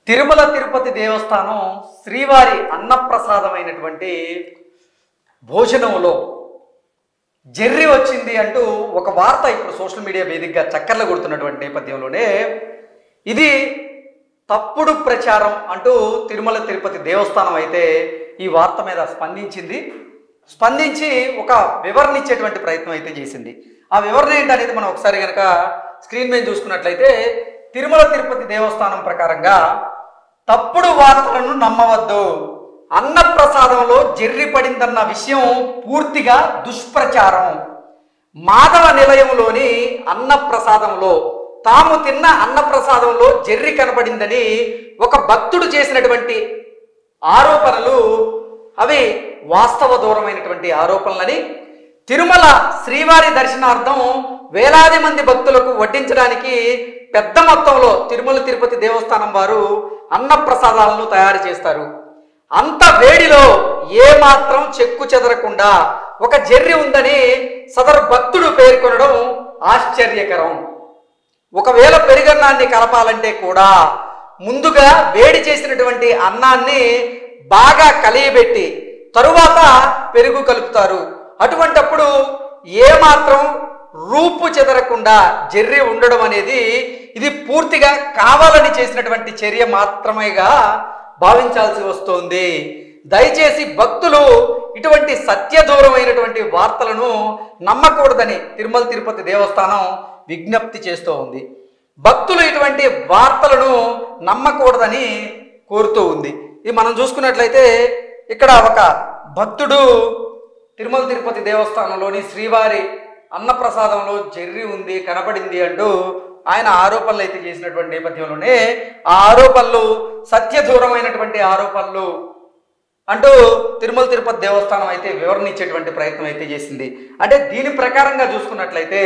తిరుమల తిరుపతి దేవస్థానం శ్రీవారి అన్నప్రసాదమైనటువంటి భోజనంలో జెర్రి వచ్చింది అంటూ ఒక వార్త ఇప్పుడు సోషల్ మీడియా వేదికగా చక్కర్లు కొడుతున్నటువంటి నేపథ్యంలోనే ఇది తప్పుడు ప్రచారం అంటూ తిరుమల తిరుపతి దేవస్థానం అయితే ఈ వార్త మీద స్పందించింది స్పందించి ఒక వివరణ ఇచ్చేటువంటి ప్రయత్నం అయితే చేసింది ఆ వివరణ ఏంటనేది మనం ఒకసారి కనుక స్క్రీన్ మీద చూసుకున్నట్లయితే తిరుమల తిరుపతి దేవస్థానం ప్రకారంగా తప్పుడు వార్తలను నమ్మవద్దు అన్నప్రసాదంలో జెర్రి పడిందన్న విషయం పూర్తిగా దుష్ప్రచారం మాధవ నిలయంలోని అన్నప్రసాదంలో తాము తిన్న అన్నప్రసాదంలో జెర్రి కనపడిందని ఒక భక్తుడు చేసినటువంటి ఆరోపణలు అవి వాస్తవ దూరమైనటువంటి ఆరోపణలని తిరుమల శ్రీవారి దర్శనార్థం వేలాది మంది భక్తులకు వడ్డించడానికి పెద్ద మొత్తంలో తిరుమల తిరుపతి దేవస్థానం వారు అన్నప్రసాదాలను తయారు చేస్తారు అంత వేడిలో ఏ మాత్రం చెక్కు చెదరకుండా ఒక జెర్రి ఉందని సదరు భక్తుడు పేర్కొనడం ఆశ్చర్యకరం ఒకవేళ పెరుగన్నాన్ని కలపాలంటే కూడా ముందుగా వేడి చేసినటువంటి అన్నాన్ని బాగా కలియబెట్టి తరువాత పెరుగు కలుపుతారు అటువంటప్పుడు ఏమాత్రం రూపు చెదరకుండా జెర్రి ఉండడం అనేది ఇది పూర్తిగా కావాలని చేసినటువంటి చర్య మాత్రమేగా భావించాల్సి వస్తోంది దయచేసి భక్తులు ఇటువంటి సత్యదూరమైనటువంటి వార్తలను నమ్మకూడదని తిరుమల తిరుపతి దేవస్థానం విజ్ఞప్తి చేస్తూ ఉంది భక్తులు ఇటువంటి వార్తలను నమ్మకూడదని కోరుతూ ఉంది ఇది మనం చూసుకున్నట్లయితే ఇక్కడ ఒక భక్తుడు తిరుమల తిరుపతి దేవస్థానంలోని శ్రీవారి అన్నప్రసాదంలో జెర్రి ఉంది కనపడింది అంటూ ఆయన ఆరోపణలు అయితే చేసినటువంటి నేపథ్యంలోనే ఆ ఆరోపణలు సత్యదూరమైనటువంటి ఆరోపణలు అంటూ తిరుమల తిరుపతి దేవస్థానం అయితే వివరణ ఇచ్చేటువంటి ప్రయత్నం అయితే చేసింది అంటే దీని ప్రకారంగా చూసుకున్నట్లయితే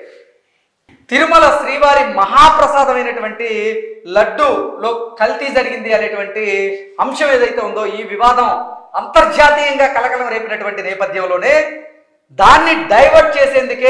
తిరుమల శ్రీవారి మహాప్రసాదమైనటువంటి లడ్డూలో కల్తీ జరిగింది అనేటువంటి అంశం ఏదైతే ఉందో ఈ వివాదం అంతర్జాతీయంగా కలకలం రేపినటువంటి నేపథ్యంలోనే దాన్ని డైవర్ట్ చేసేందుకే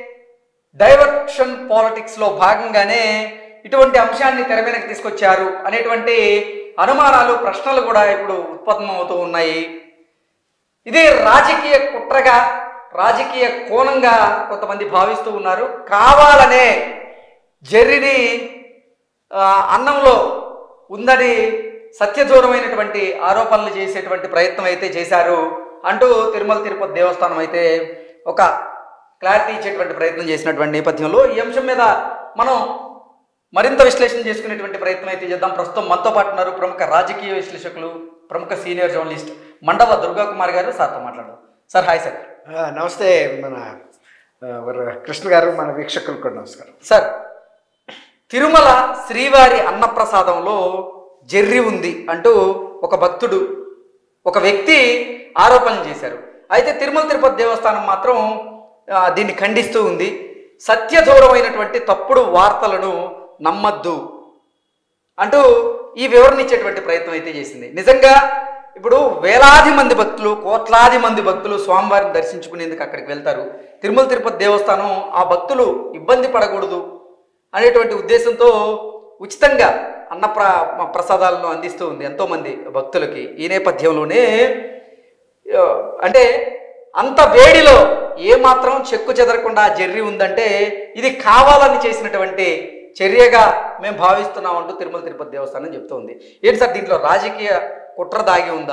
డైవర్షన్ పాలిటిక్స్ లో భాగంగానే ఇటువంటి అంశాన్ని తెర మీదకి తీసుకొచ్చారు అనేటువంటి అనుమానాలు ప్రశ్నలు కూడా ఇప్పుడు ఉత్పన్నమవుతూ ఉన్నాయి ఇది రాజకీయ కుట్రగా రాజకీయ కోణంగా కొంతమంది భావిస్తూ ఉన్నారు కావాలనే జెర్రిని ఆ, అన్నంలో ఉందని సత్యదూరమైనటువంటి ఆరోపణలు చేసేటువంటి ప్రయత్నం అయితే చేశారు అంటూ తిరుమల తిరుపతి దేవస్థానం అయితే ఒక క్లారిటీ ఇచ్చేటువంటి ప్రయత్నం చేసినటువంటి నేపథ్యంలో ఈ అంశం మీద మనం మరింత విశ్లేషణ చేసుకునేటువంటి ప్రయత్నం అయితే చేద్దాం ప్రస్తుతం మనతో పాటు ఉన్నారు ప్రముఖ రాజకీయ విశ్లేషకులు ప్రముఖ సీనియర్ జర్నలిస్ట్ మండవ దుర్గా కుమార్ గారు సార్తో మాట్లాడదాం సార్ హాయ్ సార్ ఆ, నమస్తే మన ఆ, వర- కృష్ణ గారు మన వీక్షకులకు కూడా నమస్కారం సార్ తిరుమల శ్రీవారి అన్నప్రసాదంలో జెర్రి ఉంది అంటూ ఒక భక్తుడు ఒక వ్యక్తి ఆరోపణలు చేశారు అయితే తిరుమల తిరుపతి దేవస్థానం మాత్రం ఆ, దీన్ని ఖండిస్తూ ఉంది సత్యదూరమైనటువంటి తప్పుడు వార్తలను నమ్మద్దు అంటూ ఈ వివరణ ఇచ్చేటువంటి ప్రయత్నం అయితే చేసింది నిజంగా ఇప్పుడు వేలాది మంది భక్తులు కోట్లాది మంది భక్తులు స్వామివారిని దర్శించుకునేందుకు అక్కడికి వెళ్తారు తిరుమల తిరుపతి దేవస్థానం ఆ భక్తులు ఇబ్బంది పడకూడదు అనేటువంటి ఉద్దేశంతో ఉచితంగా అన్న ప్ర ప్రసాదాలను అందిస్తూ ఉంది ఎంతోమంది భక్తులకి ఈ నేపథ్యంలోనే ఆ, అంటే అంత వేడిలో ఏమాత్రం చెక్కు చెదరకుండా జెర్రి ఉందంటే ఇది కావాలని చేసినటువంటి చర్యగా మేము భావిస్తున్నాం అంటూ తిరుమల తిరుపతి దేవస్థానం చెప్తోంది ఏంటి సార్ దీంట్లో రాజకీయ కుట్ర దాగి ఉందా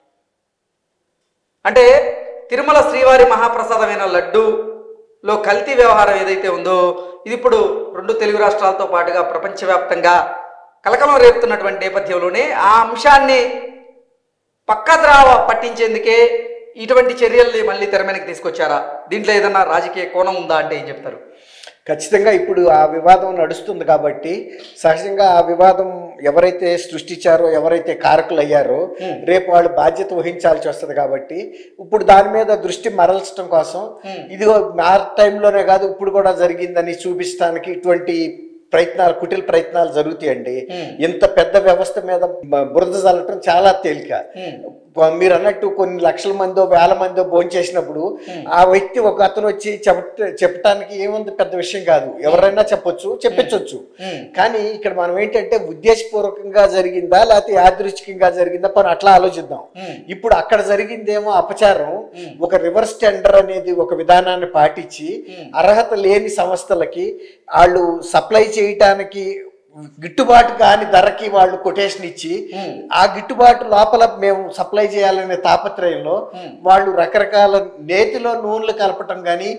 అంటే తిరుమల శ్రీవారి మహాప్రసాదమైన లడ్డూలో కల్తీ వ్యవహారం ఏదైతే ఉందో ఇది ఇప్పుడు రెండు తెలుగు రాష్ట్రాలతో పాటుగా ప్రపంచవ్యాప్తంగా కలకలం రేపుతున్నటువంటి నేపథ్యంలోనే ఆ అంశాన్ని పక్కద్రావ పట్టించేందుకే ఇటువంటి చర్యల్ని మళ్ళీ తెర మీదకి తీసుకొచ్చారా దీంట్లో ఏదన్నా రాజకీయ కోణం ఉందా అంటే ఏం చెప్తారు ఖచ్చితంగా ఇప్పుడు ఆ వివాదం నడుస్తుంది కాబట్టి సహజంగా ఆ వివాదం ఎవరైతే సృష్టించారో ఎవరైతే కారకులు అయ్యారో Hmm. రేపు వాళ్ళు బాధ్యత వహించాల్సి వస్తుంది కాబట్టి ఇప్పుడు దాని మీద దృష్టి మరల్చడం కోసం Hmm. ఇది ఆ టైంలోనే కాదు ఇప్పుడు కూడా జరిగిందని చూపించడానికి ఇటువంటి ప్రయత్నాలు కుటిల ప్రయత్నాలు జరుగుతాయండి Hmm. ఇంత పెద్ద వ్యవస్థ మీద బ- బురద చల్లటం చాలా తేలిక Hmm. కొ- మీరు అన్నట్టు కొన్ని లక్షల మందో వేల మందో భోంచేసినప్పుడు ఆ వ్యక్తి ఒక అతను వచ్చి చెప్ప చెప్పటానికి ఏముంది పెద్ద విషయం కాదు ఎవరైనా చెప్పొచ్చు చెప్పించవచ్చు కానీ ఇక్కడ మనం ఏంటంటే ఉద్దేశపూర్వకంగా జరిగిందా లేకపోతే యాదృచ్ఛికంగా జరిగిందా పని అట్లా ఆలోచిద్దాం ఇప్పుడు అక్కడ జరిగిందేమో అపచారం ఒక రివర్స్ టెండర్ అనేది ఒక విధానాన్ని పాటించి అర్హత లేని సంస్థలకి వాళ్ళు సప్లై చేయటానికి గిట్టుబాటు కాని ధరకి వాళ్ళు కొటేషన్ ఇచ్చి ఆ గిట్టుబాటు లోపల మేము సప్లై చేయాలనే తాపత్రయంలో వాళ్ళు రకరకాల నేతిలో నూనెలు కలపటం కానీ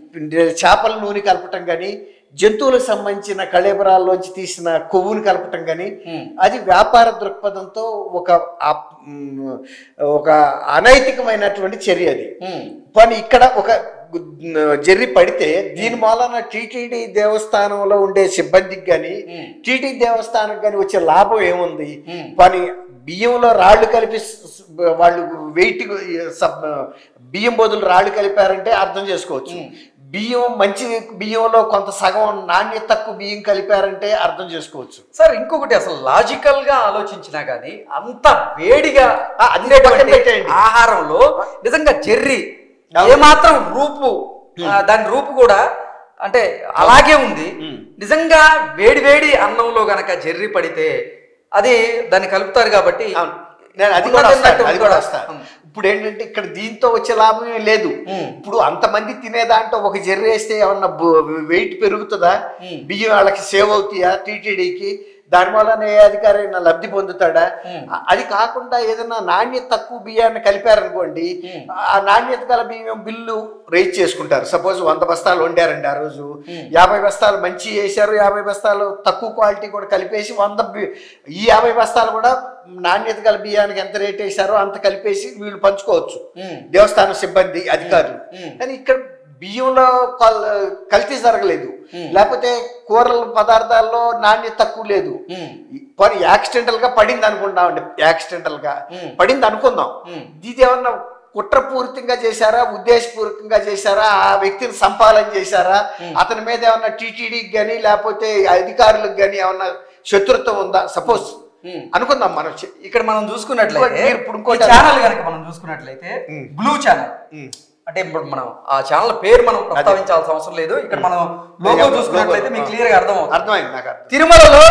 చేపల నూనె కలపటం కానీ జంతువులకు సంబంధించిన కళేబరాల్లోంచి తీసిన కొవ్వుని కలపటం కానీ అది వ్యాపార దృక్పథంతో ఒక ఆ- మ్, ఒక అనైతికమైనటువంటి చర్య అది కానీ ఇక్కడ ఒక గు- జర్రి పడితే దీని మూలన టీటీడీ దేవస్థానంలో ఉండే సిబ్బందికి కానీ టీటీడీ దేవస్థానం కానీ వచ్చే లాభం ఏముంది కానీ బియ్యంలో రాళ్ళు కలిపి స్- స్- వాళ్ళు వెయిట్ సబ్ బియ్యం బదులు రాళ్ళు కలిపారంటే అర్థం చేసుకోవచ్చు బియ్యం మంచి బియ్యంలో కొంత సగం నాణ్యత తక్కువ బియ్యం కలిపారంటే అర్థం చేసుకోవచ్చు సార్ ఇంకొకటి అసలు లాజికల్ గా ఆలోచించినా గానీ అంత వేడిగా ఆ, అది అందేటువంటి పక్కన పెట్టేయండి. ఆహారంలో నిజంగా జెర్రీ అవును. ఏమాత్రం రూపు ఆ, దాని రూపు కూడా అంటే అలాగే ఉంది నిజంగా వేడి వేడి అన్నంలో గనక జెర్రీ పడితే అది దాన్ని కలుపుతారు కాబట్టి అవును. నేను అది కూడా ఉన్నది వస్తాను, ఉన్నట్టు అది కూడా కూడా. వస్తాను ఉం. ఇప్పుడు ఏంటంటే ఇక్కడ దీంతో వచ్చే లాభం ఏం లేదు ఉం. ఇప్పుడు అంతమంది తినే దాంట్లో ఒక జర్రి వేస్తే ఏమన్నా వెయిట్ పెరుగుతుందా ఉం. బియ్యం వాళ్ళకి సేవ్ అవుతాయా టీటీడీకి దాని వలన ఏ అధికారి అయినా లబ్ధి పొందుతాడా ఉం. అ- అది కాకుండా ఏదైనా నాణ్యత తక్కువ బియ్యాన్ని కలిపారనుకోండి ఉం. ఆ నాణ్యత గల బియ్యం బిల్లు రేట్ చేసుకుంటారు సపోజ్ వంద బస్తాలు వండారండి ఆ రోజు ఉం. యాభై బస్తాలు మంచి వేశారు యాభై బస్తాలు తక్కువ క్వాలిటీ కూడా కలిపేసి వంద బి- ఈ యాభై బస్తాలు కూడా నాణ్యత గల బియ్యానికి ఎంత రేట్ వేశారో అంత కలిపేసి వీళ్ళు పంచుకోవచ్చు ఉం. దేవస్థాన సిబ్బంది అధికారులు ఉం. కానీ ఇక్కడ బియ్యంలో కల్- కల్తీ జరగలేదు ఉం. లేకపోతే కూరల పదార్థాల్లో నాణ్యత తక్కువ లేదు ఉం. పని యాక్సిడెంటల్ గా పడింది అనుకుంటామండి యాక్సిడెంటల్ గా ఉం. పడింది అనుకుందాం ఉం. ఇది ఏమన్నా కుట్రపూరితంగా చేశారా ఉద్దేశపూర్వకంగా చేశారా ఆ వ్యక్తిని సంపాలన చేశారా అతని మీద ఏమన్నా టీటీడీకి కానీ లేకపోతే అధికారులకు కానీ ఏమన్నా శత్రుత్వం ఉందా సపోజ్ ఉం. అనుకుందాం మనం చె- ఇక్కడ మనం చూసుకున్నట్లయితే మీరు ఇప్పుడు ఇంకోటి ఈ ఛానల్ కనుక మనం చూసుకున్నట్లయితే ఉం. బ్లూ ఛానల్ ఉం. అంటే ఇప్పుడు మనం ఆ ఛానల్ పేరు మనం ప్రస్తావించాల్సిన అవసరం లేదు ఇక్కడ మనం లోగో లోగో, చూసుకున్నట్లయితే మీకు ఆ. క్లియర్ గా అర్థమవుతుంది అర్థమైంది నాకు అర్థం తిరుమలలో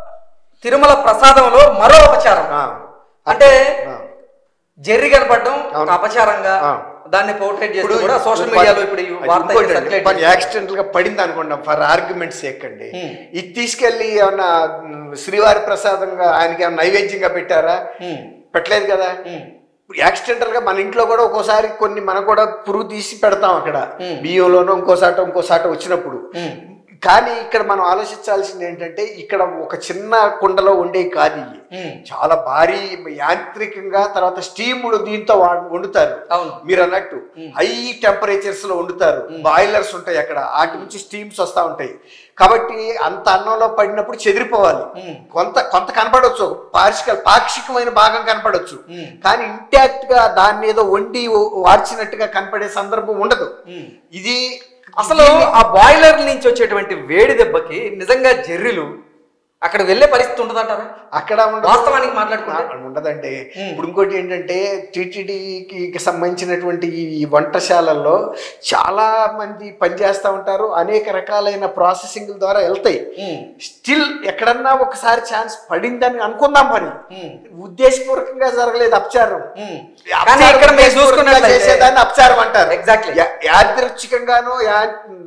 తిరుమల ప్రసాదంలో మరో అపచారం ఆ. అంటే ఆ. జెర్రీ కనపడడం ఒక అవును. అపచారంగా ఆ. దాన్ని పోర్ట్రేట్ చేస్తూ ఇప్పుడు కూడా సోషల్ ఇప్పుడు మీడియాలో పని- ఇప్పుడు ఈ అది వార్త ఇంకోటి అయితే అండి, circulate పని చేస్తుంది. యాక్సిడెంటల్ గా పడింది అనుకుంటాం ఫర్ ఆర్గ్యుమెంట్స్ ఎక్కండి Hmm. ఇది తీసుకెళ్లి ఏమన్నా మ్, శ్రీవారి ప్రసాదంగా ఆయనకి ఏమన్నా నైవేద్యంగా పెట్టారా ఉం. పెట్టలేదు కదా ఉం. ఇప్పుడు యాక్సిడెంటల్ గా మన ఇంట్లో కూడా ఒక్కోసారి కొన్ని మనం కూడా పురుగు తీసి పెడతాం అక్కడ Hmm. బియ్యంలోనో ఇంకోసాట ఇంకోసాట వచ్చినప్పుడు ఉం. కానీ ఇక్కడ మనం ఆలోచించాల్సింది ఏంటంటే ఇక్కడ ఒక చిన్న కుండలో ఉండే కాదు ఇవి ఉం. చాలా భారీ యాంత్రికంగా తర్వాత స్టీముడు దీంతో వా- వండుతారు అవును మీరు అన్నట్టు హై టెంపరేచర్స్ లో వండుతారు బాయిలర్స్ ఉంటాయి అక్కడ వాటి నుంచి స్టీమ్స్ వస్తూ ఉంటాయి కాబట్టి అంత అన్నంలో పడినప్పుడు చెదిరిపోవాలి ఉం. కొంత కొంత కనపడవచ్చు పార్షిక పాక్షికమైన భాగం కనపడవచ్చు ఉం. కానీ ఇంటాక్ట్ గా దాన్ని ఏదో వండి వార్చినట్టుగా కనపడే సందర్భం ఉండదు ఉం. ఇది అసలు ఆ బాయిలర్ నుంచి వచ్చేటువంటి వేడి దెబ్బకి నిజంగా జెర్రీలు అక్కడ వెళ్ళే పరిస్థితి ఉండదంటారా అక్కడ ఉండదు వాస్తవానికి మాట్లాడుకుంటే ఆ, ఉండదండి ఉం. ఇప్పుడు ఇంకోటి ఏంటంటే టీటీడీకి సంబంధించినటువంటి ఈ వంటశాలల్లో చాలా మంది పనిచేస్తూ ఉంటారు అనేక రకాలైన ప్రాసెసింగ్ ద్వారా వెళ్తాయి ఉం. స్టిల్ ఎక్కడన్నా ఒకసారి ఛాన్స్ పడిందని అనుకుందాం పని ఉం. ఉద్దేశపూర్వకంగా జరగలేదు అపచారం ఉం. అపచారం కానీ ఇక్కడ మీరు ఉద్దేశపూర్వకంగా చూసుకున్నట్లయితే చేసేదాన్ని అపచారం అంటారు Exactly. యా- యాదృచ్ఛికంగానో యా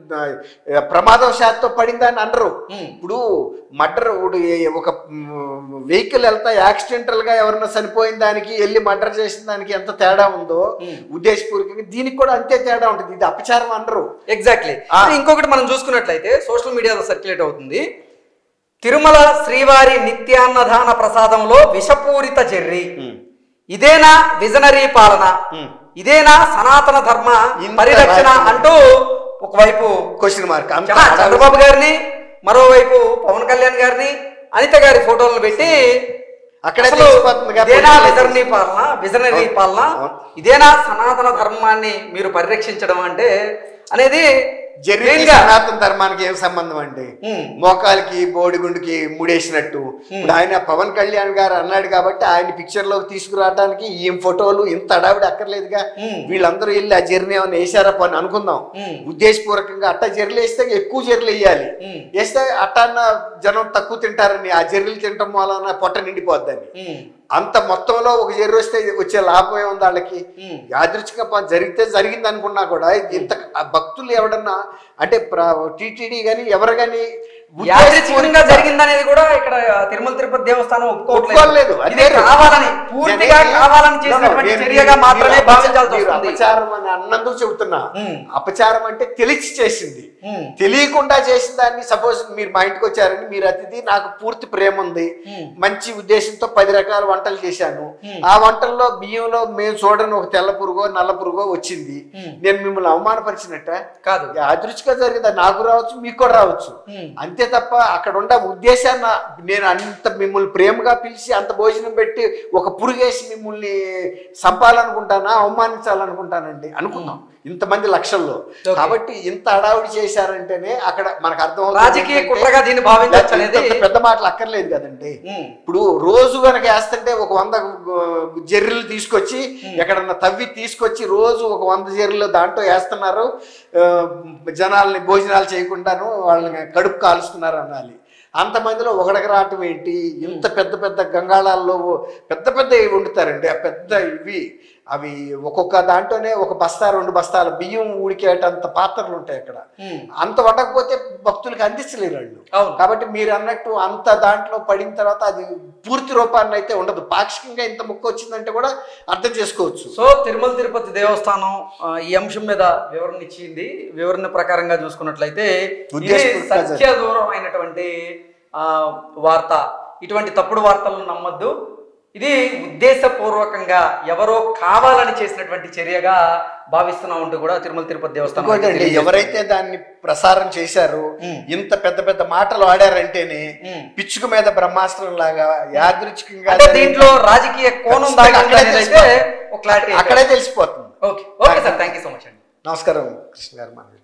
ప్రమాదవశాత్తు పడిందని అనరు ఉం. ఇప్పుడు మర్డర్ ఇప్పుడు ఏ- ఒక వెహికల్ వెళ్తా యాక్సిడెంటల్ గా ఎవరన్నా చనిపోయిన దానికి వెళ్ళి మర్డర్ చేసిన దానికి ఎంత తేడా ఉందో ఉం. ఉద్దేశపూర్వకంగా దీనికి కూడా అంతే తేడా ఉంటుంది ఇది అపచారం అనరు ఎగ్జాక్ట్లీ ఆ. ఇంకొకటి మనం చూసుకున్నట్లయితే సోషల్ మీడియాలో సర్క్యులేట్ అవుతుంది తిరుమల శ్రీవారి నిత్యాన్నదాన ప్రసాదంలో విషపూరిత జెర్రీ ఇదేనా విజనరీ పాలన ఉం. ఇదేనా సనాతన ధర్మ ఇంత పరిరక్షణ రాజకీయం. అంటూ ఒకవైపు క్వశ్చన్ మార్క్ అంత చ- చంద్రబాబు గారిని మరోవైపు పవన్ కళ్యాణ్ గారిని అనిత గారి ఫోటోలను పెట్టి అక్కడే అసలు తెలిసిపోతుంది కాబట్టి ఇదేనా విజనరీ పాలన విజనరీ అవును. పాలన అవును. ఇదేనా సనాతన ధర్మాన్ని మీరు పరిరక్షించడం అంటే అనేది జరిగి plain గా సనాతన ధర్మానికి ఏం సంబంధం అండి ఉమ్, మోకాలికి బోడిగుండుకి ముడేసినట్టు ఇప్పుడు ఆయన పవన్ కళ్యాణ్ గారు అన్నాడు కాబట్టి ఆయన పిక్చర్ లోకి తీసుకురావడానికి ఈ ఫోటోలు ఇంత అడావిడి అక్కర్లేదుగా ఉమ్, వీళ్ళందరూ వెళ్ళి ఆ జర్నీ ఏమైనా వేసారా పని అనుకుందాం ఉమ్, ఉద్దేశపూర్వకంగా అట్ట జర్లు వేస్తే ఎక్కువ జర్లు వేయాలి ఉమ్, వేస్తే అట్టన్న జనం తక్కువ తింటారని ఆ జర్రీలు తినటం వలన పొట్ట నిండిపోద్దని ఉమ్, అంత మొత్తంలో ఒక జర్రు వస్తే వచ్చే లాభం ఏముంది వాళ్ళకి ఉమ్. యాదృచ్ఛిక ప- జరిగితే జరిగింది అనుకున్నా కూడా ఇంత ఆ భక్తులు ఎవడన్నా అంటే టీటీడీ కానీ ఎవరు కానీ యాదృచ్ఛికంగా జరిగిందనేది కూడా ఇక్కడ తిరుమల తిరుపతి దేవస్థానం ఒప్పుకోలేదు. ఒప్పుకోవట్లేదు అదే ఇది కావాలని పూర్తిగా నేనేమి- కావాలని No, no, చేసినటువంటి నేను- చర్యగా మీరు- మాత్రమే మీరు భావించాల్సి మీరు వస్తుంది అపచారం అని అన్నందుకు చెబుతున్నా ఉమ్, అపచారం అంటే తెలిసి చేసింది ఉమ్, తెలియకుండా చేసిన దాన్ని సపోజ్ మీరు మా ఇంటికి వచ్చారని మీరు అతిథి నాకు పూర్తి ప్రేమ ఉంది ఉమ్, మంచి ఉద్దేశంతో పది రకాల వంటలు చేశాను Hmm. ఆ వంటల్లో బియ్యంలో మేము చూడని ఒక తెల్ల పురుగో నల్ల పురుగో వచ్చింది Hmm. నేను మిమ్మల్ని అవమానపరిచినట్ట కాదు అదృష్టంగా జరిగింది నాకు రావచ్చు మీకు కూడా రావచ్చు ఉమ్, అంతే తప్ప అక్కడ ఉన్న ఉద్దేశాన్ని నేను అంత మిమ్మల్ని ప్రేమగా పిలిచి అంత భోజనం పెట్టి ఒక పురుగేసి మిమ్మల్ని చంపాలనుకుంటానా అవమానించాలనుకుంటానండి అనుకున్నాం ఇంతమంది లక్షల్లో Okay. కాబట్టి ఇంత అడావుడి చేశారంటేనే అక్కడ మనకు అర్థం రాజకీయ కుట్రగా దీన్ని భావించవచ్చు అనేది పెద్ద మాటలు అక్కర్లేదు కదండి ఉమ్, ఇప్పుడు రోజు కనుక వేస్తుంటే ఒక వంద గు- జర్రీలు తీసుకొచ్చి ఎక్కడన్నా తవ్వి తీసుకొచ్చి రోజు ఒక వంద జర్రీలు దాంట్లో వేస్తున్నారు ఆ, జనాల్ని భోజనాలు చేయకుండాను వాళ్ళని కడుపు కాలుస్తున్నారు అనాలి అంతమందిలో ఒకడికి రావటం ఏంటి ఇంత పెద్ద పెద్ద గంగాళాల్లో పెద్ద పెద్ద ఇవి వండుతారండి ఆ పెద్ద ఇవి అవి ఒక్కొక్క దాంట్లోనే ఒక బస్తా రెండు బస్తాల బియ్యం ఉడికేటంత పాత్రలు ఉంటాయి అక్కడ ఉమ్, అంత వండకపోతే భక్తులకు అందించలేరు వాళ్ళు అవును కాబట్టి మీరు అన్నట్టు అంత దాంట్లో పడిన తర్వాత అది పూర్తి రూపాన్ని అయితే ఉండదు పాక్షికంగా ఇంత ముక్క వచ్చిందంటే కూడా అర్థం చేసుకోవచ్చు సో తిరుమల తిరుపతి దేవస్థానం ఆ, ఈ అంశం మీద వివరణ ఇచ్చింది వివరణ ప్రకారంగా చూసుకున్నట్లయితే ఇది ఉద్దేశపూర్వకంగా సత్య దూరమైనటువంటి ఆ, వార్త ఇటువంటి తప్పుడు వార్తలను నమ్మద్దు ఇది ఉద్దేశపూర్వకంగా ఎవరో కావాలని చేసినటువంటి చర్యగా భావిస్తున్నాం అంటూ కూడా తిరుమల తిరుపతి దేవస్థానం ఇంకోటి అండి తెలియజేస్తుంది. ఎవరైతే దాన్ని ప్రసారం చేశారో ఉమ్. ఇంత పెద్ద పెద్ద మాటలు ఆడారంటేనే ఉమ్. పిచ్చుక మీద బ్రహ్మాస్త్రం లాగా యాదృచ్ఛికంగా అంటే జరిగిన- దీంట్లో రాజకీయ కోణం ఖచ్చితంగా దాగి అక్కడే అనేది అయితే తెలిసిపోతుంది. ఒక క్లారిటీ అక్కడే తెలిసిపోతుంది okay okay sir thank you so much అండి నమస్కారం కృష్ణ గారు మనవి